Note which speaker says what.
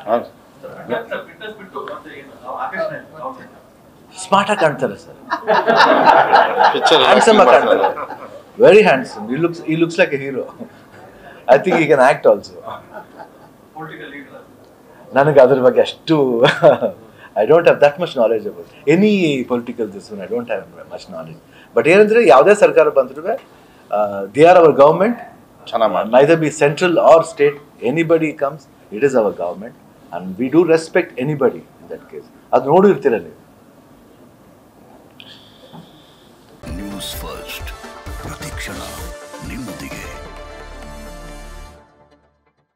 Speaker 1: ಹಾಂ
Speaker 2: ಫಿಟ್ನೆಸ್ ಬಿಟ್ಟು ಮತ್ತೆ ಏನು ಆಕರ್ಷಣೆ ಅವ್ರ
Speaker 3: ಸ್ಮಾರ್ಟ್ ಆಗಿ ಕಾಣ್ತಾರೆ ಸರ್
Speaker 1: ಪಿಕ್ಚರ್
Speaker 3: ಹ್ಯಾಂಡ್ಸಮ್ ಆಗಿ ಕಾಣ್ತಾರೆ very handsome he looks he looks like a hero I think he can act also
Speaker 2: political leader
Speaker 3: ನನಗೆ ಅದ್ರ ಬಗ್ಗೆ ಅಷ್ಟು I don't have that much knowledge about any political this I don't have much knowledge but ಏನಂದ್ರೆ ಯಾವುದೇ ಸರ್ಕಾರ ಬಂದ್ರು they are our government
Speaker 1: ಚೆನ್ನಾಗಿ ಮಾಡಿ
Speaker 3: neither be central or state anybody comes it is our government and we do respect anybody in that case ಅದು ನೋಡಿರ್ತೀರ ನೀವು
Speaker 4: news first ಪ್ರತಿಕ್ಷಣ